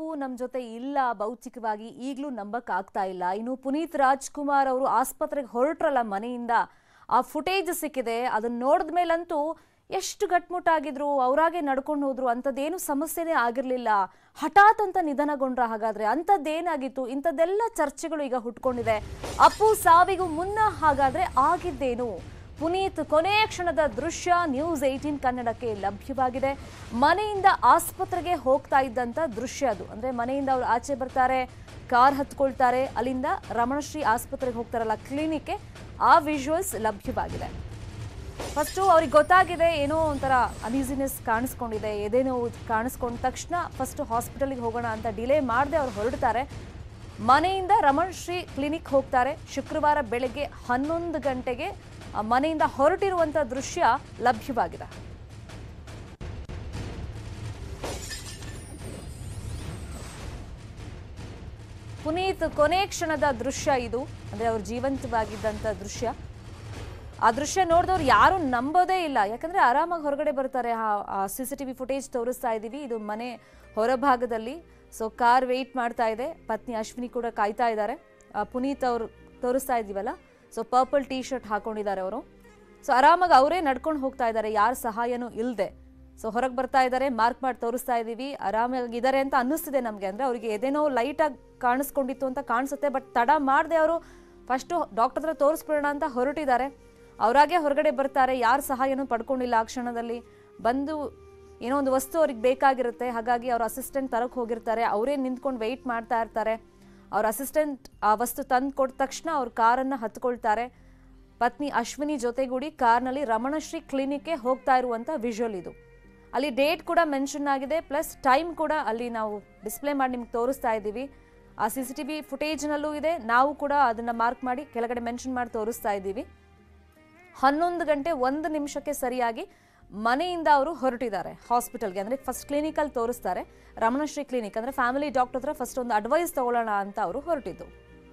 ಅಪ್ಪು ನಮ್ಮ ಜೊತೆ ಇಲ್ಲ ಭೌತಿಕವಾಗಿ ಈಗಲೂ ನಂಬಕ್ ಆಗ್ತಾ ಇಲ್ಲ ಇನ್ನು ಪುನೀತ್ ರಾಜ್ಕುಮಾರ್ ಅವರು ಆಸ್ಪತ್ರೆಗೆ ಹೊರಟ್ರಲ್ಲ ಮನೆಯಿಂದ ಆ ಫುಟೇಜ್ ಸಿಕ್ಕಿದೆ ಅದನ್ನ ನೋಡಿದ ಮೇಲಂತೂ ಎಷ್ಟು ಗಟ್ಮುಟ್ಟಾಗಿದ್ರು ಅವರಾಗೆ ನಡ್ಕೊಂಡು ಹೋದ್ರು ಅಂಥದ್ದೇನು ಸಮಸ್ಯೆನೇ ಆಗಿರಲಿಲ್ಲ ಹಠಾತ್ ಅಂತ ನಿಧನಗೊಂಡ್ರ ಹಾಗಾದ್ರೆ ಅಂಥದ್ದೇನಾಗಿತ್ತು ಇಂಥದ್ದೆಲ್ಲ ಚರ್ಚೆಗಳು ಈಗ ಹುಟ್ಕೊಂಡಿದೆ ಅಪ್ಪು ಸಾವಿಗೂ ಮುನ್ನ ಹಾಗಾದ್ರೆ ಆಗಿದ್ದೇನು ಪುನೀತ್ ಕೊನೆಯ ಕ್ಷಣದ ದೃಶ್ಯ ನ್ಯೂಸ್ ಏಯ್ಟೀನ್ ಕನ್ನಡಕ್ಕೆ ಲಭ್ಯವಾಗಿದೆ ಮನೆಯಿಂದ ಆಸ್ಪತ್ರೆಗೆ ಹೋಗ್ತಾ ಇದ್ದಂತ ದೃಶ್ಯ ಅದು ಅಂದ್ರೆ ಮನೆಯಿಂದ ಅವರು ಆಚೆ ಬರ್ತಾರೆ ಕಾರ್ ಹತ್ಕೊಳ್ತಾರೆ ಅಲ್ಲಿಂದ ರಮಣಶ್ರೀ ಆಸ್ಪತ್ರೆಗೆ ಹೋಗ್ತಾರಲ್ಲ ಕ್ಲಿನಿಕ್ಗೆ ಆ ವಿಜುವಲ್ಸ್ ಲಭ್ಯವಾಗಿದೆ ಫಸ್ಟು ಅವ್ರಿಗೆ ಗೊತ್ತಾಗಿದೆ ಏನೋ ಒಂಥರ ಅನೀಸಿನೆಸ್ ಕಾಣಿಸ್ಕೊಂಡಿದೆ ಎದೆ ನೋವು ಕಾಣಿಸ್ಕೊಂಡ ತಕ್ಷಣ ಫಸ್ಟ್ ಹಾಸ್ಪಿಟಲ್ಗೆ ಹೋಗೋಣ ಅಂತ ಡಿಲೇ ಮಾಡದೆ ಅವ್ರು ಹೊರಡ್ತಾರೆ ಮನೆಯಿಂದ ರಮಣ್ ಶ್ರೀ ಕ್ಲಿನಿಕ್ ಹೋಗ್ತಾರೆ ಶುಕ್ರವಾರ ಬೆಳಗ್ಗೆ ಹನ್ನೊಂದು ಗಂಟೆಗೆ ಆ ಮನೆಯಿಂದ ಹೊರಟಿರುವಂಥ ದೃಶ್ಯ ಲಭ್ಯವಾಗಿದೆ ಪುನೀತ್ ಕೊನೆ ಕ್ಷಣದ ದೃಶ್ಯ ಇದು ಅಂದ್ರೆ ಅವ್ರು ಜೀವಂತವಾಗಿದ್ದಂಥ ದೃಶ್ಯ ಆ ದೃಶ್ಯ ನೋಡಿದವ್ರು ಯಾರು ನಂಬೋದೇ ಇಲ್ಲ ಯಾಕಂದ್ರೆ ಆರಾಮಾಗಿ ಹೊರಗಡೆ ಬರ್ತಾರೆ C C T V footage ತೋರಿಸ್ತಾ ಇದ್ದೀವಿ ಇದು ಮನೆ ಹೊರಭಾಗದಲ್ಲಿ ಸೊ ಕಾರ್ ವೆಯ್ಟ್ ಮಾಡ್ತಾ ಇದೆ ಪತ್ನಿ ಅಶ್ವಿನಿ ಕೂಡ ಕಾಯ್ತಾ ಇದ್ದಾರೆ ಆ, ಪುನೀತ್ ಅವರು ತೋರಿಸ್ತಾ ಇದ್ದೀವಲ್ಲ ಸೊ ಪರ್ಪಲ್ ಟೀ ಶರ್ಟ್ ಹಾಕೊಂಡಿದ್ದಾರೆ ಅವರು ಸೊ ಆರಾಮಾಗಿ ಅವರೇ ನಡ್ಕೊಂಡು ಹೋಗ್ತಾ ಇದ್ದಾರೆ ಯಾರ ಸಹಾಯನೂ ಇಲ್ಲದೆ ಸೊ ಹೊರಗೆ ಬರ್ತಾ ಇದ್ದಾರೆ ಮಾರ್ಕ್ ಮಾಡಿ ತೋರಿಸ್ತಾ ಇದ್ದೀವಿ ಆರಾಮಾಗಿದ್ದಾರೆ ಅಂತ ಅನ್ನಿಸ್ತಿದೆ ನಮಗೆ ಅಂದರೆ ಅವರಿಗೆ ಎದೇನೋ ಲೈಟಾಗಿ ಕಾಣಿಸ್ಕೊಂಡಿತ್ತು ಅಂತ ಕಾಣಿಸುತ್ತೆ ಬಟ್ ತಡ ಮಾಡದೆ ಅವರು ಫಸ್ಟು ಡಾಕ್ಟರ್ ಹತ್ರ ತೋರಿಸ್ಬಿಡೋಣ ಅಂತ ಹೊರಟಿದ್ದಾರೆ ಅವರಾಗೆ ಹೊರಗಡೆ ಬರ್ತಾರೆ ಯಾರ ಸಹಾಯನೂ ಪಡ್ಕೊಂಡಿಲ್ಲ ಆ ಕ್ಷಣದಲ್ಲಿ ಬಂದು ಏನೋ ಒಂದು ವಸ್ತು ಅವ್ರಿಗೆ ಬೇಕಾಗಿರುತ್ತೆ ಹಾಗಾಗಿ ಅವ್ರ ಅಸಿಸ್ಟೆಂಟ್ ತರಕ್ಕೆ ಹೋಗಿರ್ತಾರೆ ಅವರೇ ನಿಂತ್ಕೊಂಡು ವೆಯ್ಟ್ ಮಾಡ್ತಾ ಇರ್ತಾರೆ ಅವ್ರ ಅಸಿಸ್ಟೆಂಟ್ ಆ ವಸ್ತು ತಂದು ಕೊಟ್ಟ ತಕ್ಷಣ ಅವ್ರ ಕಾರನ್ನು ಹತ್ಕೊಳ್ತಾರೆ ಪತ್ನಿ ಅಶ್ವಿನಿ ಜೊತೆಗೂಡಿ ಕಾರ್ನಲ್ಲಿ ರಮಣಶ್ರೀ ಕ್ಲಿನಿಕ್ಗೆ ಹೋಗ್ತಾ ಇರುವಂಥ ವಿಜುವಲ್ ಇದು ಅಲ್ಲಿ ಡೇಟ್ ಕೂಡ ಮೆನ್ಷನ್ ಆಗಿದೆ ಪ್ಲಸ್ ಟೈಮ್ ಕೂಡ ಅಲ್ಲಿ ನಾವು ಡಿಸ್ಪ್ಲೇ ಮಾಡಿ ನಿಮ್ಗೆ ತೋರಿಸ್ತಾ ಇದ್ದೀವಿ ಆ ಸಿ ಸಿ ಟಿ ವಿ ಫುಟೇಜ್ನಲ್ಲೂ ಇದೆ ನಾವು ಕೂಡ ಅದನ್ನು ಮಾರ್ಕ್ ಮಾಡಿ ಕೆಳಗಡೆ ಮೆನ್ಷನ್ ಮಾಡಿ ತೋರಿಸ್ತಾ ಇದ್ದೀವಿ ಹನ್ನೊಂದು ಗಂಟೆ ಒಂದು ನಿಮಿಷಕ್ಕೆ ಸರಿಯಾಗಿ ಮನೆಯಿಂದ ಅವರು ಹೊರಟಿದ್ದಾರೆ ಹಾಸ್ಪಿಟಲ್ಗೆ ಅಂದರೆ ಫಸ್ಟ್ ಕ್ಲಿನಿಕಲ್ಲಿ ತೋರಿಸ್ತಾರೆ ರಮಣಶ್ರೀ ಕ್ಲಿನಿಕ್ ಅಂದರೆ ಫ್ಯಾಮಿಲಿ ಡಾಕ್ಟರ್ ಹತ್ರ ಫಸ್ಟ್ ಒಂದು ಅಡ್ವೈಸ್ ತಗೊಳ್ಳೋಣ ಅಂತ ಅವರು ಹೊರಟಿದ್ದು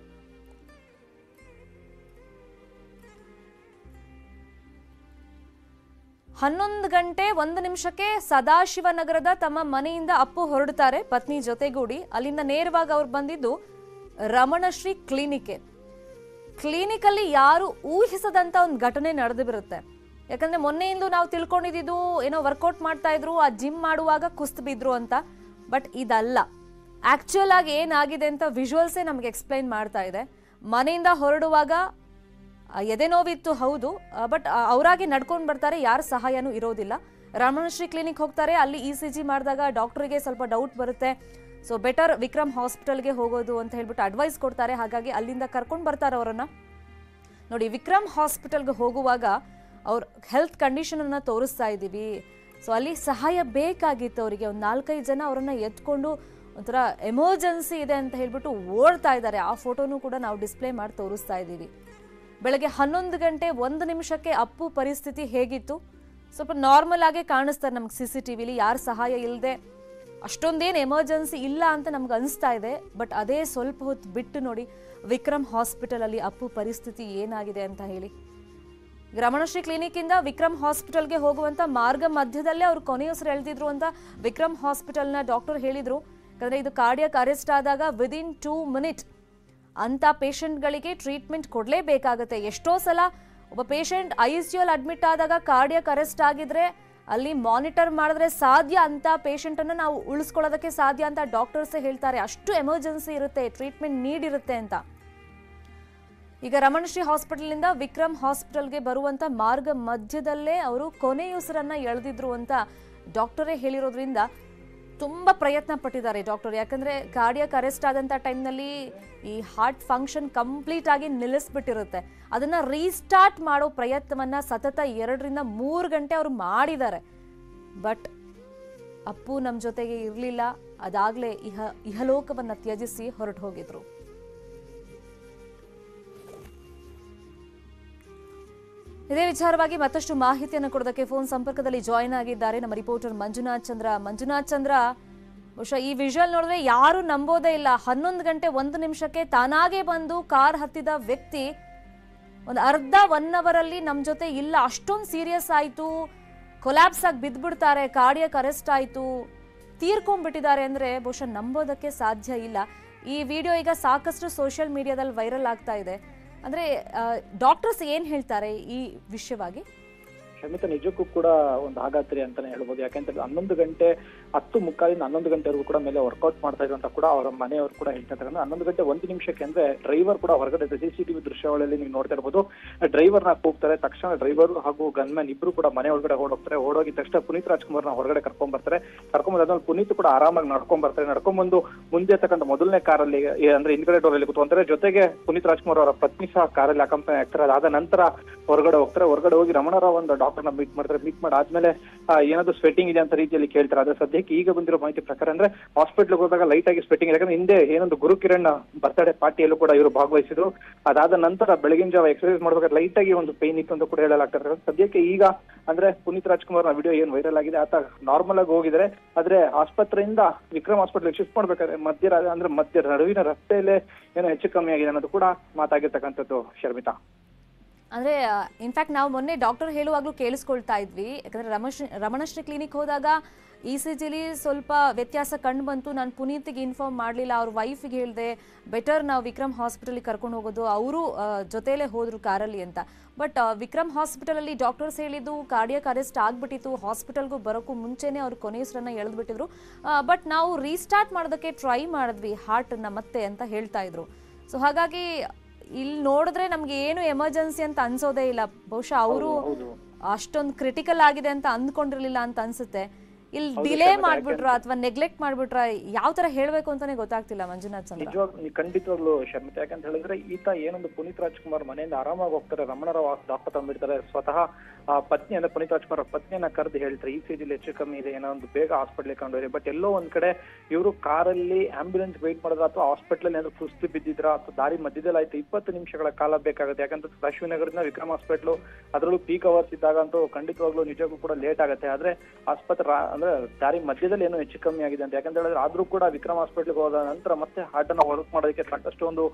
ಹನ್ನೊಂದು ಗಂಟೆ ಒಂದು ನಿಮಿಷಕ್ಕೆ ಸದಾಶಿವನಗರದ ತಮ್ಮ ಮನೆಯಿಂದ ಅಪ್ಪು ಹೊರಡ್ತಾರೆ ಪತ್ನಿ ಜೊತೆಗೂಡಿ ಅಲ್ಲಿಂದ ನೇರವಾಗಿ ಅವ್ರು ಬಂದಿದ್ದು ರಮಣಶ್ರೀ ಕ್ಲಿನಿಕ್ಗೆ ಕ್ಲಿನಿಕಲ್ಲಿ ಯಾರು ಊಹಿಸದಂತ ಒಂದು ಘಟನೆ ನಡೆದು ಬರುತ್ತೆ ಯಾಕಂದ್ರೆ ಮೊನ್ನೆಯಿಂದಲೂ ನಾವು ತಿಳ್ಕೊಂಡಿದ್ದು ಏನೋ ವರ್ಕೌಟ್ ಮಾಡ್ತಾ ಇದ್ರು ಆ ಜಿಮ್ ಮಾಡುವಾಗ ಕುಸ್ತು ಬಿದ್ರು ಅಂತ ಬಟ್ ಇದಲ್ಲ ಆಕ್ಚುಯಲ್ ಆಗಿ ಏನಾಗಿದೆ ಅಂತ ವಿಜುವಲ್ಸೇ ನಮಗೆ ಎಕ್ಸ್ಪ್ಲೈನ್ ಮಾಡ್ತಾ ಇದೆ ಮನೆಯಿಂದ ಹೊರಡುವಾಗ ಆ, ಎದೆ ನೋವಿತ್ತು ಹೌದು ಬಟ್ ಅವರಾಗಿ ನಡ್ಕೊಂಡು ಬರ್ತಾರೆ ಯಾರ ಸಹಾಯನೂ ಇರೋದಿಲ್ಲ ರಮಣಶ್ರೀ ಕ್ಲಿನಿಕ್ ಹೋಗ್ತಾರೆ ಅಲ್ಲಿ ಇ ಸಿ ಜಿ ಮಾಡಿದಾಗ ಡಾಕ್ಟರ್ಗೆ ಸ್ವಲ್ಪ ಡೌಟ್ ಬರುತ್ತೆ ಸೊ ಬೆಟರ್ ವಿಕ್ರಮ್ ಹಾಸ್ಪಿಟಲ್ಗೆ ಹೋಗೋದು ಅಂತ ಹೇಳ್ಬಿಟ್ಟು ಅಡ್ವೈಸ್ ಕೊಡ್ತಾರೆ ಹಾಗಾಗಿ ಅಲ್ಲಿಂದ ಕರ್ಕೊಂಡು ಬರ್ತಾರೆ ಅವರನ್ನ ನೋಡಿ ವಿಕ್ರಮ್ ಹಾಸ್ಪಿಟಲ್ಗೆ ಹೋಗುವಾಗ ಅವ್ರ ಹೆಲ್ತ್ ಕಂಡೀಷನನ್ನು ತೋರಿಸ್ತಾ ಇದ್ದೀವಿ ಸೊ ಅಲ್ಲಿ ಸಹಾಯ ಬೇಕಾಗಿತ್ತು ಅವರಿಗೆ ಒಂದು ನಾಲ್ಕೈದು ಜನ ಅವರನ್ನ ಎತ್ಕೊಂಡು ಒಂಥರ ಎಮರ್ಜೆನ್ಸಿ ಇದೆ ಅಂತ ಹೇಳ್ಬಿಟ್ಟು ಓಡ್ತಾ ಇದ್ದಾರೆ ಆ ಫೋಟೋನು ಕೂಡ ನಾವು ಡಿಸ್ಪ್ಲೇ ಮಾಡಿ ತೋರಿಸ್ತಾ ಇದ್ದೀವಿ ಬೆಳಗ್ಗೆ ಹನ್ನೊಂದು ಗಂಟೆ ಒಂದು ನಿಮಿಷಕ್ಕೆ ಅಪ್ಪು ಪರಿಸ್ಥಿತಿ ಹೇಗಿತ್ತು ಸ್ವಲ್ಪ ನಾರ್ಮಲ್ ಆಗೇ ಕಾಣಿಸ್ತಾರೆ ನಮ್ಗೆ ಸಿ ಸಿ ಟಿ ವಿಲಿ ಯಾರ ಸಹಾಯ ಇಲ್ಲದೆ ಅಷ್ಟೊಂದೇನು ಎಮರ್ಜೆನ್ಸಿ ಇಲ್ಲ ಅಂತ ನಮ್ಗೆ ಅನಿಸ್ತಾ ಇದೆ ಬಟ್ ಅದೇ ಸ್ವಲ್ಪ ಹೊತ್ತು ಬಿಟ್ಟು ನೋಡಿ ವಿಕ್ರಮ್ ಹಾಸ್ಪಿಟಲಲ್ಲಿ ಅಪ್ಪು ಪರಿಸ್ಥಿತಿ ಏನಾಗಿದೆ ಅಂತ ಹೇಳಿ ರಮಣಶ್ರೀ ಕ್ಲಿನಿಕ್ಕಿಂದ ವಿಕ್ರಮ್ ಹಾಸ್ಪಿಟಲ್ಗೆ ಹೋಗುವಂತ ಮಾರ್ಗ ಮಧ್ಯದಲ್ಲೇ ಅವ್ರು ಕೊನೆಯುಸಿರು ಎಳ್ದಿದ್ರು ಅಂತ ವಿಕ್ರಮ್ ಹಾಸ್ಪಿಟಲ್ನ ಡಾಕ್ಟರ್ ಹೇಳಿದ್ರು ಯಾಕಂದ್ರೆ ಇದು ಕಾರ್ಡಿಯಕ್ ಅರೆಸ್ಟ್ ಆದಾಗ ವಿದಿನ್ ಟೂ ಮಿನಿಟ್ ಅಂತ ಪೇಷಂಟ್ಗಳಿಗೆ ಟ್ರೀಟ್ಮೆಂಟ್ ಕೊಡಲೇಬೇಕಾಗತ್ತೆ ಎಷ್ಟೋ ಸಲ ಒಬ್ಬ patient I C U admit ಆದಾಗ ಕಾರ್ಡಿಯಕ್ ಅರೆಸ್ಟ್ ಆಗಿದ್ರೆ ಅಲ್ಲಿ ಮಾನಿಟರ್ ಮಾಡಿದ್ರೆ ಸಾಧ್ಯ ಅಂತ ಪೇಷಂಟನ್ನು ನಾವು ಉಳಿಸ್ಕೊಳ್ಳೋದಕ್ಕೆ ಸಾಧ್ಯ ಅಂತ ಡಾಕ್ಟರ್ಸೇ ಹೇಳ್ತಾರೆ ಅಷ್ಟು ಎಮರ್ಜೆನ್ಸಿ ಇರುತ್ತೆ ಟ್ರೀಟ್ಮೆಂಟ್ ನೀಡ್ ಇರುತ್ತೆ ಅಂತ ಈಗ ರಮಣಶ್ರೀ ಹಾಸ್ಪಿಟಲ್ನಿಂದ ವಿಕ್ರಮ್ ಹಾಸ್ಪಿಟಲ್ಗೆ ಬರುವಂತ ಮಾರ್ಗ ಮಧ್ಯದಲ್ಲೇ ಅವರು ಕೊನೆಯುಸಿರನ್ನ ಎಳೆದಿದ್ರು ಅಂತ ಡಾಕ್ಟರೇ ಹೇಳಿರೋದ್ರಿಂದ ತುಂಬಾ ಪ್ರಯತ್ನ ಪಟ್ಟಿದ್ದಾರೆ ಡಾಕ್ಟರ್ ಯಾಕಂದ್ರೆ ಕಾರ್ಡಿಯಕ್ ಅರೆಸ್ಟ್ ಆದಂಥ ಟೈಮ್ನಲ್ಲಿ ಈ ಹಾರ್ಟ್ ಫಂಕ್ಷನ್ ಕಂಪ್ಲೀಟ್ ಆಗಿ ನಿಲ್ಲಿಸ್ಬಿಟ್ಟಿರುತ್ತೆ ಅದನ್ನ ರೀಸ್ಟಾರ್ಟ್ ಮಾಡೋ ಪ್ರಯತ್ನವನ್ನ ಸತತ ಎರಡರಿಂದ ಮೂರು ಗಂಟೆ ಅವರು ಮಾಡಿದ್ದಾರೆ ಬಟ್ ಅಪ್ಪು ನಮ್ಮ ಜೊತೆಗೆ ಇರಲಿಲ್ಲ ಅದಾಗಲೇ ಇಹ ಇಹಲೋಕವನ್ನ ತ್ಯಜಿಸಿ ಹೊರಟು ಹೋಗಿದ್ರು ಇದೇ ವಿಚಾರವಾಗಿ ಮತ್ತಷ್ಟು ಮಾಹಿತಿಯನ್ನು ಕೊಡೋದಕ್ಕೆ ಫೋನ್ ಸಂಪರ್ಕದಲ್ಲಿ ಜಾಯಿನ್ ಆಗಿದ್ದಾರೆ ನಮ್ಮ ರಿಪೋರ್ಟರ್ ಮಂಜುನಾಥ್ ಚಂದ್ರ ಮಂಜುನಾಥ್ ಚಂದ್ರ ಬಹುಶಃ ಈ ವಿಜುವಲ್ ನೋಡಿದ್ರೆ ಯಾರು ನಂಬೋದೇ ಇಲ್ಲ ಹನ್ನೊಂದು ಗಂಟೆ ಒಂದು ನಿಮಿಷಕ್ಕೆ ತಾನಾಗೆ ಬಂದು ಕಾರ್ ಹತ್ತಿದ ವ್ಯಕ್ತಿ ಒಂದು ಅರ್ಧ ಒನ್ ಅವರ್ ಅಲ್ಲಿ ನಮ್ಮ ಜೊತೆ ಇಲ್ಲ ಅಷ್ಟೊಂದು ಸೀರಿಯಸ್ ಆಯ್ತು ಕೊಲ್ಯಾಪ್ಸ್ ಆಗಿ ಬಿದ್ದ್ಬಿಡ್ತಾರೆ ಕಾರ್ಡಿಯಕ್ ಅರೆಸ್ಟ್ ಆಯ್ತು ತೀರ್ಕೊಂಡ್ಬಿಟ್ಟಿದ್ದಾರೆ ಅಂದ್ರೆ ಬಹುಶಃ ನಂಬೋದಕ್ಕೆ ಸಾಧ್ಯ ಇಲ್ಲ ಈ ವಿಡಿಯೋ ಈಗ ಸಾಕಷ್ಟು ಸೋಷಿಯಲ್ ಮೀಡಿಯಾದಲ್ಲಿ ವೈರಲ್ ಆಗ್ತಾ ಇದೆ ಅಂದ್ರೆ ಡಾಕ್ಟರ್ಸ್ ಏನ್ ಹೇಳ್ತಾರೆ ಈ ವಿಷಯವಾಗಿ ಶಮಿತ ನಿಜಕ್ಕೂ ಕೂಡ ಒಂದು ಆಘಾತರಿ ಅಂತಾನೆ ಹೇಳ್ಬೋದು ಯಾಕೆಂತ ಹನ್ನೊಂದು ಗಂಟೆ ಹತ್ತು ಮುಕ್ಕಾಲಿಂದ ಹನ್ನೊಂದು ಗಂಟೆವರೆಗೂ ಕೂಡ ಮೇಲೆ ವರ್ಕೌಟ್ ಮಾಡ್ತಾ ಇದ್ರು ಅಂತ ಕೂಡ ಅವರ ಮನೆಯವರು ಕೂಡ ಹೇಳ್ತಾ ಇದ್ದಾರೆ ಅಂದ್ರೆ ಹನ್ನೊಂದು ಗಂಟೆ ಒಂದು ನಿಮಿಷಕ್ಕೆ ಅಂದ್ರೆ ಡ್ರೈವರ್ ಕೂಡ ಹೊರಗಡೆ ಸಿಸಿಟಿವಿ ದೃಶ್ಯಾವಳಿಯಲ್ಲಿ ನೀವು ನೋಡ್ತಾ ಇರ್ಬೋದು ಡ್ರೈವರ್ ನ ಕೂಗ್ತಾರೆ ತಕ್ಷಣ ಡ್ರೈವರ್ ಹಾಗೂ ಗನ್ಮ್ಯಾನ್ ಇಬ್ರು ಕೂಡ ಮನೆ ಒಳಗಡೆ ಓಡೋಗ್ತಾರೆ ಓಡೋಗಿದ ತಕ್ಷಣ ಪುನೀತ್ ರಾಜ್ಕುಮಾರ್ನ ಹೊರಗಡೆ ಕರ್ಕೊಂಡ್ ಬರ್ತಾರೆ ಕರ್ಕೊಂಡ್ ಬಂದಾದ್ಮೇಲೆ ಪುನೀತ್ ಕೂಡ ಆರಾಮಾಗಿ ನಡ್ಕೊಂಡ್ ಬರ್ತಾರೆ ನಡ್ಕೊಂಡ್ ಬಂದು ಮುಂದೆ ತಕ್ಕಂತ ಮೊದಲನೇ ಕಾರಲ್ಲಿ ಅಂದ್ರೆ ಹಿಂದ್ಗಡೆ ಡೋರಲ್ಲಿ ಕೂತ್ಕೊಂತಾರೆ ಜೊತೆಗೆ ಪುನೀತ್ ರಾಜ್ಕುಮಾರ್ ಅವರ ಪತ್ನಿ ಸಹ ಕಾರಲ್ಲಿ ಅಕಂಪನಿ ಆಗ್ತಾರೆ ಅದಾದ ನಂತರ ಹೊರಗಡೆ ಹೋಗ್ತಾರೆ ಹೊರಗಡೆ ಹೋಗಿ ರಮಣರಾವ್ ಒಂದು ಡಾಕ್ಟರ್ನ ಮೀಟ್ ಮಾಡ್ತಾರೆ ಮೀಟ್ ಮಾಡಿ ಆದ್ಮೇಲೆ ಆ, ಏನಾದ್ರು ಸ್ವೆಟ್ಟಿಂಗ್ ಇದೆ ಅಂತ ರೀತಿಯಲ್ಲಿ ಕೇಳ್ತಾರೆ ಆದ್ರೆ ಸದ್ಯಕ್ಕೆ ಈಗ ಬಂದಿರೋ ಮಾಹಿತಿ ಪ್ರಕಾರ ಅಂದ್ರೆ ಹಾಸ್ಪಿಟ್ಲ್ಗೆ ಹೋದಾಗ ಲೈಟ್ ಆಗಿ ಸ್ವೆಟ್ಟಿಂಗ್ ಇದೆ ಯಾಕಂದ್ರೆ ಹಿಂದೆ ಏನೊಂದು ಗುರು ಕಿರಣ್ ಬರ್ತ್ಡೇ ಪಾರ್ಟಿಯಲ್ಲೂ ಕೂಡ ಇವರು ಭಾಗವಹಿಸಿದ್ರು ಅದಾದ ನಂತರ ಬೆಳಗಿನ ಜಾವ ಎಕ್ಸರ್ಸೈಸ್ ಮಾಡ್ಬೇಕಾದ್ರೆ ಲೈಟ್ ಆಗಿ ಒಂದು ಪೇನ್ ಇತ್ತು ಅಂತ ಕೂಡ ಹೇಳಲಾಗ್ತಾರೆ ಸದ್ಯಕ್ಕೆ ಈಗ ಅಂದ್ರೆ ಪುನೀತ್ ರಾಜ್ಕುಮಾರ್ ವಿಡಿಯೋ ಏನ್ ವೈರಲ್ ಆಗಿದೆ ಆತ ನಾರ್ಮಲ್ ಆಗಿ ಹೋಗಿದ್ರೆ ಆದ್ರೆ ಆಸ್ಪತ್ರೆಯಿಂದ ವಿಕ್ರಮ್ ಹಾಸ್ಪಿಟಲ್ ಶಿಫ್ಟ್ ಮಾಡ್ಬೇಕಾದ್ರೆ ಮಧ್ಯ ರಾ- ಅಂದ್ರೆ ಮಧ್ಯ ನಡುವಿನ ರಸ್ತೆಯಲ್ಲೇ ಏನೋ ಹೆಚ್ಚು ಕಮ್ಮಿ ಆಗಿದೆ ಅನ್ನೋದು ಕೂಡ ಮಾತಾಗಿರ್ತಕ್ಕಂಥದ್ದು ಶರ್ಮಿತಾ ಅಂದ್ರೆ ಇನ್ಫ್ಯಾಕ್ಟ್ ನಾವು ಮೊನ್ನೆ ಡಾಕ್ಟರ್ ಹೇಳುವಾಗ್ಲೂ ಕೇಳಿಸ್ಕೊಳ್ತಾ ಇದ್ವಿ ಯಾಕಂದ್ರೆ ರಮಶ್ರೀ ರಮಣಶ್ರೀ ಕ್ಲಿನಿಕ್ ಹೋದಾಗ ಇ ಸಿ ಜಿಲಿ ಸ್ವಲ್ಪ ವ್ಯತ್ಯಾಸ ಕಂಡು ಬಂತು ನಾನು ಪುನೀತ್ಗೆ ಇನ್ಫಾರ್ಮ್ ಮಾಡಲಿಲ್ಲ ಅವ್ರ ವೈಫಿಗೆ ಹೇಳಿದೆ ಬೆಟರ್ ನಾವು ವಿಕ್ರಮ್ ಹಾಸ್ಪಿಟಲ್ಗೆ ಕರ್ಕೊಂಡು ಹೋಗೋದು ಅವರು ಜೊತೆಲೇ ಹೋದ್ರು ಕಾರಲ್ಲಿ ಅಂತ ಬಟ್ ವಿಕ್ರಮ್ ಹಾಸ್ಪಿಟಲಲ್ಲಿ ಡಾಕ್ಟರ್ಸ್ ಹೇಳಿದ್ದು ಕಾರ್ಡಿಯಕ್ ಅರೆಸ್ಟ್ ಆಗ್ಬಿಟ್ಟಿತ್ತು ಹಾಸ್ಪಿಟಲ್ಗೂ ಬರೋಕ್ಕೂ ಮುಂಚೆನೇ ಅವ್ರು ಕೊನೆಯಸ್ರನ್ನ ಎಳೆದ್ಬಿಟ್ಟಿದ್ರು ಬಟ್ ನಾವು ರೀಸ್ಟಾರ್ಟ್ ಮಾಡೋದಕ್ಕೆ ಟ್ರೈ ಮಾಡಿದ್ವಿ ಹಾರ್ಟನ್ನ ಮತ್ತೆ ಅಂತ ಹೇಳ್ತಾ ಇದ್ರು ಸೊ ಹಾಗಾಗಿ ಇಲ್ಲಿ ನೋಡಿದ್ರೆ ನಮ್ಗೆ ಏನು ಎಮರ್ಜೆನ್ಸಿ ಅಂತ ಅನ್ಸೋದೇ ಇಲ್ಲ ಬಹುಶಃ ಅವರು ಹೌದು ಅಷ್ಟೊಂದು ಕ್ರಿಟಿಕಲ್ ಆಗಿದೆ ಅಂತ ಅಂದ್ಕೊಂಡಿರ್ಲಿಲ್ಲ ಅಂತ ಅನ್ಸುತ್ತೆ ಇಲ್ಲಿ ಡಿಲೇ ಮಾಡ್ಬಿಟ್ರ ಅಥವಾ ನೆಗ್ಲೆಕ್ಟ್ ಮಾಡ್ಬಿಟ್ರ ಯಾವ ತರ ಹೇಳ್ಬೇಕು ಅಂತಾನೆ ಗೊತ್ತಾಗ್ತಿಲ್ಲ ಮಂಜುನಾಥ್ ಚಂದ್ರ ನಿಜವಾಗ್ ಖಂಡಿತವಾಗ್ಲು ಶರ್ಮಿತ ಯಾಕಂತ ಹೇಳಿದ್ರೆ ಈತ ಏನೊಂದು ಪುನೀತ್ ರಾಜ್ಕುಮಾರ್ ಮನೆಯಿಂದ ಆರಾಮಾಗಿ ಹೋಗ್ತಾರೆ ರಮಣರಾವ್ ಡಾಕ್ಟರ್ ತಂದ್ಬಿಡ್ತಾರೆ ಸ್ವತಃ ಆ ಪತ್ನಿ ಅಂದ್ರೆ ಪುನೀತ್ ರಾಜ್ಕುಮಾರ್ ಅವ್ರ ಪತ್ನಿಯನ್ನ ಕರೆದು ಹೇಳ್ತಾರೆ ಈ ಸಿಜಿಲಿ ಹೆಚ್ಚು ಕಮ್ಮಿ ಇದೆ ಏನೋ ಒಂದು ಬೇಗ ಹಾಸ್ಪಿಟ್ಲಿಗೆ ಕೊಂಡೋಗಿ ಬಟ್ ಎಲ್ಲೋ ಒಂದ್ ಕಡೆ ಇವರು ಕಾರಲ್ಲಿ ಆಂಬ್ಯುಲೆನ್ಸ್ ವೇಟ್ ಮಾಡಿದ್ರ ಅಥವಾ ಹಾಸ್ಪಿಟಲ್ ಏನಾದ್ರು ಕುಸ್ತಿ ಬಿದ್ದಿದ್ರ ಅಥವಾ ದಾರಿ ಮಧ್ಯದಲ್ಲಿ ಆಯ್ತು ಇಪ್ಪತ್ತು ನಿಮಿಷಗಳ ಕಾಲ ಬೇಕಾಗುತ್ತೆ ಯಾಕಂದ್ರೆ ಅಶ್ವಿನಗರದಿಂದ ವಿಕ್ರಮ್ ಹಾಸ್ಪಿಟ್ಲು ಅದರಲ್ಲೂ ಪೀಕ್ ಅವರ್ಸ್ ಇದ್ದಾಗಂತೂ ಖಂಡಿತವಾಗ್ಲೂ ನಿಜಕ್ಕೂ ಕೂಡ ಲೇಟ್ ಆಗುತ್ತೆ ಆದ್ರೆ ಆಸ್ಪತ್ರೆ ರಾ- ಅಂದ್ರೆ ದಾರಿ ಮಧ್ಯದಲ್ಲಿ ಏನೋ ಹೆಚ್ಚು ಕಮ್ಮಿ ಆಗಿದೆ ಅಂತ ಯಾಕಂತ ಹೇಳಿದ್ರೆ ಆದ್ರೂ ಕೂಡ ವಿಕ್ರಮ್ ಹಾಸ್ಪಿಟ್ಲ್ಗೆ ಹೋದ ನಂತರ ಮತ್ತೆ ಹಾರ್ಟ್ ಅನ್ನ ವರ್ಕ್ ಮಾಡೋದಕ್ಕೆ ಸಾಕಷ್ಟು ಒಂದು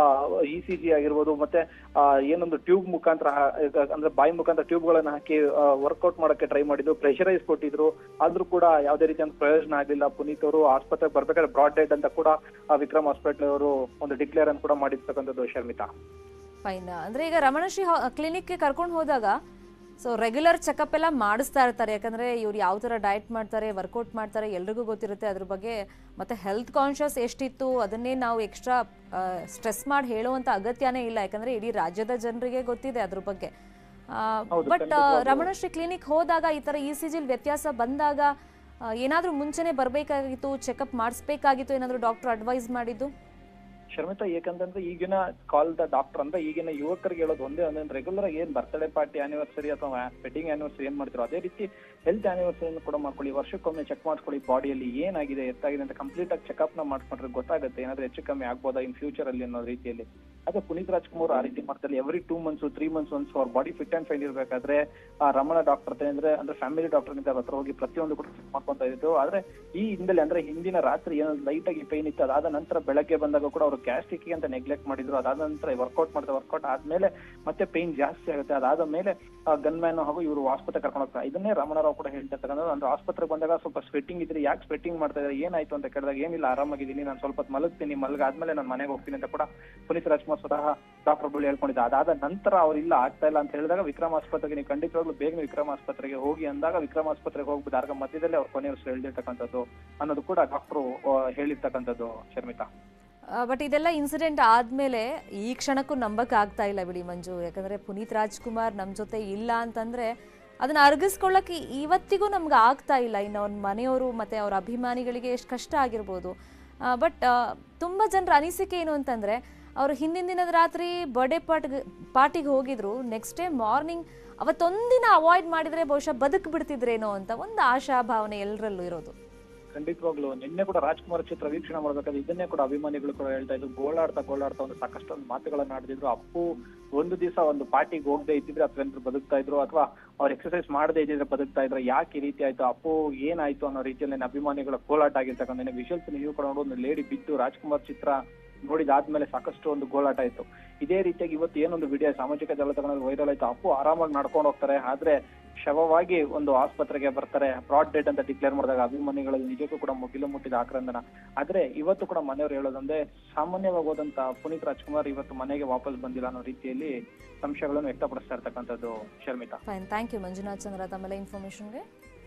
ಇ ಸಿ ಜಿ ಆಗಿರ್ಬೋದು ಮತ್ತೆ ಆ, ಏನೊಂದು ಟ್ಯೂಬ್ ಮುಖಾಂತರ ಹಾ- ಈಗ ಅಂದ್ರೆ ಬಾಯಿ ಮುಖಾಂತರ ಟ್ಯೂಬ್ ಗಳನ್ನ ಹಾಕಿ ವರ್ಕೌಟ್ ಮಾಡಕ್ಕೆ ಟ್ರೈ ಮಾಡಿದ್ರು ಪ್ರೆಷರೈಸ್ ಕೊಟ್ಟಿದ್ರು ಆದ್ರೂ ಕೂಡ ಯಾವುದೇ ರೀತಿಯ ಪ್ರಯೋಜನ ಆಗಲಿಲ್ಲ ಪುನೀತ್ ಅವರು ಆಸ್ಪತ್ರೆಗೆ ಬರ್ಬೇಕಾದ್ರೆ ಬ್ರಾಡ್ ಡೆಡ್ ಅಂತ ಕೂಡ ಆ, ವಿಕ್ರಮ್ ಹಾಸ್ಪಿಟ್ಲ್ ಅವರು ಒಂದು ಡಿಕ್ಲೇರ್ ಅನ್ನು ಕೂಡ ಮಾಡಿರ್ತಕ್ಕಂಥದ್ದು ಶರ್ಮಿತಾ ಫೈನ್ ಅಂದ್ರೆ ಈಗ ರಮಣಶ್ರೀ ಕ್ಲಿನಿಕ್ಗೆ ಕರ್ಕೊಂಡು ಹೋದಾಗ ಸೊ ರೆಗ್ಯುಲರ್ ಚೆಕಪ್ ಎಲ್ಲ ಮಾಡಿಸ್ತಾ ಇರ್ತಾರೆ ಯಾಕಂದ್ರೆ ಇವ್ರು ಯಾವ ಥರ ಡಯಟ್ ಮಾಡ್ತಾರೆ ವರ್ಕೌಟ್ ಮಾಡ್ತಾರೆ ಎಲ್ರಿಗೂ ಗೊತ್ತಿರುತ್ತೆ ಅದ್ರ ಬಗ್ಗೆ ಮತ್ತೆ ಹೆಲ್ತ್ ಕಾನ್ಷಿಯಸ್ ಎಷ್ಟಿತ್ತು ಅದನ್ನೇ ನಾವು ಎಕ್ಸ್ಟ್ರಾ ಸ್ಟ್ರೆಸ್ ಮಾಡಿ ಹೇಳುವಂತ ಅಗತ್ಯನೇ ಇಲ್ಲ ಯಾಕಂದ್ರೆ ಇಡೀ ರಾಜ್ಯದ ಜನರಿಗೆ ಗೊತ್ತಿದೆ ಅದ್ರ ಬಗ್ಗೆ ಹೌದು, ಬಟ್ ಖಂಡಿತವಾಗ್ಲೂ. ರಮಣಶ್ರೀ ಕ್ಲಿನಿಕ್ ಹೋದಾಗ ಈ ಥರ ಇ ಸಿ ಜಿಲ್ ವ್ಯತ್ಯಾಸ ಬಂದಾಗ ಆ, ಏನಾದ್ರೂ ಮುಂಚೆನೆ ಬರಬೇಕಾಗಿತ್ತು ಚೆಕಪ್ ಮಾಡಿಸ್ಬೇಕಾಗಿತ್ತು ಏನಾದರೂ ಡಾಕ್ಟರ್ ಅಡ್ವೈಸ್ ಮಾಡಿದ್ದು ಶರ್ಮಿತಾ ಏಕಂತಂದ್ರೆ ಈಗಿನ ಕಾಲ್ದ ಡಾಕ್ಟರ್ ಅಂದ್ರೆ ಈಗಿನ ಯುವಕರಿಗೆ ಹೇಳೋದು ಒಂದೇ ಒಂದೇ ರೆಗ್ಯುಲರ್ ಏನ್ ಬರ್ತ್ಡೇ ಪಾರ್ಟಿ ಆನಿವರ್ಸರಿ ಅಥವಾ ವೆಡ್ಡಿಂಗ್ ಆನಿವರ್ಸರಿ ಏನ್ ಮಾಡ್ತಿರೋ ಅದೇ ರೀತಿ ಹೆಲ್ತ್ ಆನಿವರ್ಸರಿ ಕೂಡ ಮಾಡ್ಕೊಳ್ಳಿ ವರ್ಷಕ್ಕೊಮ್ಮೆ ಚೆಕ್ ಮಾಡ್ಕೊಳ್ಳಿ ಬಾಡಿಯಲ್ಲಿ ಏನಾಗಿದೆ ಎತ್ತಾಗಿದೆ ಅಂತ ಕಂಪ್ಲೀಟ್ ಆಗಿ ಚೆಕ್ಅಪ್ ನ ಮಾಡ್ಕೊಂಡ್ರೆ ಗೊತ್ತಾಗುತ್ತೆ ಏನಾದ್ರೂ ಹೆಚ್ಚು ಕಮ್ಮಿ ಆಗ್ಬೋದಾ ಇನ್ ಫ್ಯೂಚರ್ ಅಲ್ಲಿ ಅನ್ನೋ ರೀತಿಯಲ್ಲಿ ಅದೇ ಪುನೀತ್ ರಾಜ್ಕುಮಾರ್ ಆ ರೀತಿ ಮಾಡ್ತಾರೆ every two months three months once ಅವ್ರ ಬಾಡಿ ಫಿಟ್ ಅಂಡ್ ಫೈನ್ ಇರ್ಬೇಕಾದ್ರೆ ಆ ರಮಣ ಡಾಕ್ಟರ್ ಅಂದ್ರೆ ಅಂದ್ರೆ ಫ್ಯಾಮಿಲಿ ಡಾಕ್ಟರ್ ನಿಂದ ಹತ್ರ ಹೋಗಿ ಪ್ರತಿಯೊಂದು ಕೂಡ check ಮಾಡ್ಕೊಂತ ಇದ್ದು ಆದ್ರೆ ಈ ಹಿಂದೆಲೆ ಅಂದ್ರೆ ಹಿಂದಿನ ರಾತ್ರಿ ಏನೋ ಲೈಟ್ ಆಗಿ ಪೈನ್ ಇತ್ತು ಅದಾದ ನಂತರ ಬೆಳಗ್ಗೆ ಬಂದಾಗ ಕೂಡ ಅವರು ಗ್ಯಾಸ್ಟ್ರಿಕ್ ಅಂತ ನೆಗ್ಲೆಕ್ಟ್ ಮಾಡಿದ್ರು ಅದಾದ ನಂತರ ವರ್ಕೌಟ್ ಮಾಡ್ತಾರೆ ವರ್ಕೌಟ್ ಆದ್ಮೇಲೆ ಮತ್ತೆ ಪೈನ್ ಜಾಸ್ತಿ ಆಗುತ್ತೆ ಅದಾದ ಮೇಲೆ ಗನ್ ಮ್ಯಾನ್ ಹಾಗೂ ಇವರು ಆಸ್ಪತ್ರೆ ಕರ್ಕೊಂಡು ಹೋಗ್ತಾರೆ ಇದನ್ನೇ ರಮಣರಾವ್ ಕೂಡ ಹೇಳ್ತಿರ್ತಕ್ಕಂಥ ಅಂದ್ರೆ ಆಸ್ಪತ್ರೆಗೆ ಬಂದಾಗ ಸ್ವಲ್ಪ ಸ್ವೆಟ್ಟಿಂಗ್ ಇದ್ರೆ ಯಾಕೆ ಸ್ವೆಟ್ಟಿಂಗ್ ಮಾಡ್ತಾ ಇದ್ದಾರೆ ಏನಾಯ್ತು ಅಂತ ಕೇಳಿದಾಗ ಏನಿಲ್ಲ ಆರಾಮಾಗಿದ್ದೀನಿ ನಾನು ಸ್ವಲ್ಪ ಹೊತ್ತು ಮಲಗ್ತೀನಿ ಮಲಗಾದ್ಮೇಲೆ ನಾನು ಮನೆಗೆ ಹೋಗ್ತೀನಿ ಅಂತ ಕೂಡ ಪುನೀತ್ ರಾಜ್ಕುಮಾರ್ ಸ್ವತಃ ಡಾಕ್ಟರ್ ಬಳಿ ಹೇಳ್ಕೊಂಡಿದ್ದ ಅದಾದ ನಂತರ ಅವ್ರಿಲ್ಲ ಆಗ್ತಾ ಇಲ್ಲ ಅಂತ ಹೇಳಿದಾಗ ವಿಕ್ರಮ್ ಆಸ್ಪತ್ರೆಗೆ ನೀವು ಖಂಡಿತವಾಗ್ಲೂ ಬೇಗ ವಿಕ್ರಮ್ ಆಸ್ಪತ್ರೆಗೆ ಹೋಗಿ ಅಂದಾಗ ವಿಕ್ರಮ್ ಆಸ್ಪತ್ರೆಗೆ ಹೋಗ್ಬಿಟ್ಟು ಆಗ ಮಧ್ಯದಲ್ಲಿ ಅವ್ರ ಕೊನೆಯ ಹೇಳಿರ್ತಕ್ಕಂಥದ್ದು ಅನ್ನೋದು ಕೂಡ ಡಾಕ್ಟ್ರು ಹೇಳಿರ್ತಕ್ಕಂಥದ್ದು ಶರ್ಮಿತಾ ಬಟ್ ಇದೆಲ್ಲ ಇನ್ಸಿಡೆಂಟ್ ಆದ್ಮೇಲೆ ಈ ಕ್ಷಣಕ್ಕೂ ನಂಬಕ್ ಆಗ್ತಾ ಇಲ್ಲ ಬಿಡಿ ಮಂಜು ಯಾಕಂದ್ರೆ ಪುನೀತ್ ರಾಜ್ಕುಮಾರ್ ನಮ್ಮ ಜೊತೆ ಇಲ್ಲ ಅಂತಂದ್ರೆ ಅದನ್ನ ಅರ್ಗಿಸ್ಕೊಳ್ಳಕ್ಕೆ ಇವತ್ತಿಗೂ ನಮ್ಗೆ ಆಗ್ತಾ ಇಲ್ಲ ಇನ್ನು ಅವ್ರ ಮನೆಯವರು ಮತ್ತೆ ಅವ್ರ ಅಭಿಮಾನಿಗಳಿಗೆ ಎಷ್ಟು ಕಷ್ಟ ಆಗಿರ್ಬೋದು ಬಟ್ ತುಂಬ ಜನರ ಅನಿಸಿಕೆ ಏನು ಅಂತಂದ್ರೆ ಅವರು ಹಿಂದಿನ ದಿನದ ರಾತ್ರಿ ಬರ್ಡೇ ಪಾರ್ಟ್ಗೆ ಪಾರ್ಟಿಗೆ ಹೋಗಿದ್ರು ನೆಕ್ಸ್ಟ್ ಡೇ ಮಾರ್ನಿಂಗ್ ಅವತ್ತೊಂದಿನ ಅವಾಯ್ಡ್ ಮಾಡಿದ್ರೆ ಬಹುಶಃ ಬದುಕು ಬಿಡ್ತಿದ್ರೇನೋ ಅಂತ ಒಂದು ಆಶಾ ಭಾವನೆ ಎಲ್ಲರಲ್ಲೂ ಇರೋದು ಖಂಡಿತವಾಗ್ಲು ನಿನ್ನೆ ಕೂಡ ರಾಜ್ಕುಮಾರ್ ಚಿತ್ರ ವೀಕ್ಷಣೆ ಮಾಡ್ಬೇಕಾದ್ರೆ ಇದನ್ನೇ ಕೂಡ ಅಭಿಮಾನಿಗಳು ಕೂಡ ಹೇಳ್ತಾ ಇದ್ರು ಗೋಳಾಡ್ತಾ ಗೋಳಾಡ್ತಾ ಒಂದು ಸಾಕಷ್ಟು ಒಂದು ಮಾತುಗಳನ್ನ ಆಡಿದ್ರು ಅಪ್ಪು ಒಂದು ದಿವಸ ಒಂದು ಪಾರ್ಟಿಗೆ ಹೋಗದೆ ಇದ್ದಿದ್ರೆ ಅಥವಾ ಏನಾದ್ರು ಬದುಕ್ತಾ ಇದ್ರು ಅಥವಾ ಅವ್ರು ಎಕ್ಸರ್ಸೈಸ್ ಮಾಡದೇ ಇದ್ದಿದ್ರೆ ಬದುಕ್ತಾ ಇದ್ರು ಯಾಕೆ ಈ ರೀತಿ ಆಯ್ತು ಅಪ್ಪು ಏನಾಯ್ತು ಅನ್ನೋ ರೀತಿಯಲ್ಲಿ ನನ್ನ ಅಭಿಮಾನಿಗಳ ಕೋಲಾಟ ಆಗಿರ್ತಕ್ಕಂಥ ವಿಷಲ್ಸ್ ನೀವು ಕೂಡ ನೋಡೋ ಒಂದು ಲೇಡಿ ಬಿದ್ದು ರಾಜ್ಕುಮಾರ್ ಚಿತ್ರ ನೋಡಿದಾದ್ಮೇಲೆ ಸಾಕಷ್ಟು ಒಂದು ಗೋಳಾಟ ಇತ್ತು ಇದೇ ರೀತಿಯಾಗಿ ಇವತ್ತು ಏನೊಂದು ವಿಡಿಯೋ ಸಾಮಾಜಿಕ ಜಾಲತಾಣದಲ್ಲಿ ವೈರಲ್ ಆಯ್ತು ಅಪ್ಪು ಆರಾಮಾಗಿ ನಡ್ಕೊಂಡು ಹೋಗ್ತಾರೆ ಆದ್ರೆ ಶವವಾಗಿ ಒಂದು ಆಸ್ಪತ್ರೆಗೆ ಬರ್ತಾರೆ ಬ್ರಾಡ್ ಡೆಡ್ ಅಂತ ಡಿಕ್ಲೇರ್ ಮಾಡಿದಾಗ ಅಭಿಮಾನಿಗಳಲ್ಲಿ ನಿಜಕ್ಕೂ ಕೂಡ ಮುಗಿಲು ಮುಟ್ಟಿದ ಆಕ್ರಂದನ ಆದ್ರೆ ಇವತ್ತು ಕೂಡ ಮನೆಯವರು ಹೇಳೋದಂದ್ರೆ ಸಾಮಾನ್ಯವಾಗಿ ಹೋದಂತ ಪುನೀತ್ ರಾಜ್ಕುಮಾರ್ ಇವತ್ತು ಮನೆಗೆ ವಾಪಸ್ ಬಂದಿಲ್ಲ ಅನ್ನೋ ರೀತಿಯಲ್ಲಿ ಸಂಶಯಗಳನ್ನು ವ್ಯಕ್ತಪಡಿಸ್ತಾ ಇರ್ತಕ್ಕಂಥದ್ದು Sharmita fine thank you Manjunath Chandra ತಮ್ಮೆಲ್ಲ ಇನ್ಫಾರ್ಮೇಶನ್ಗೆ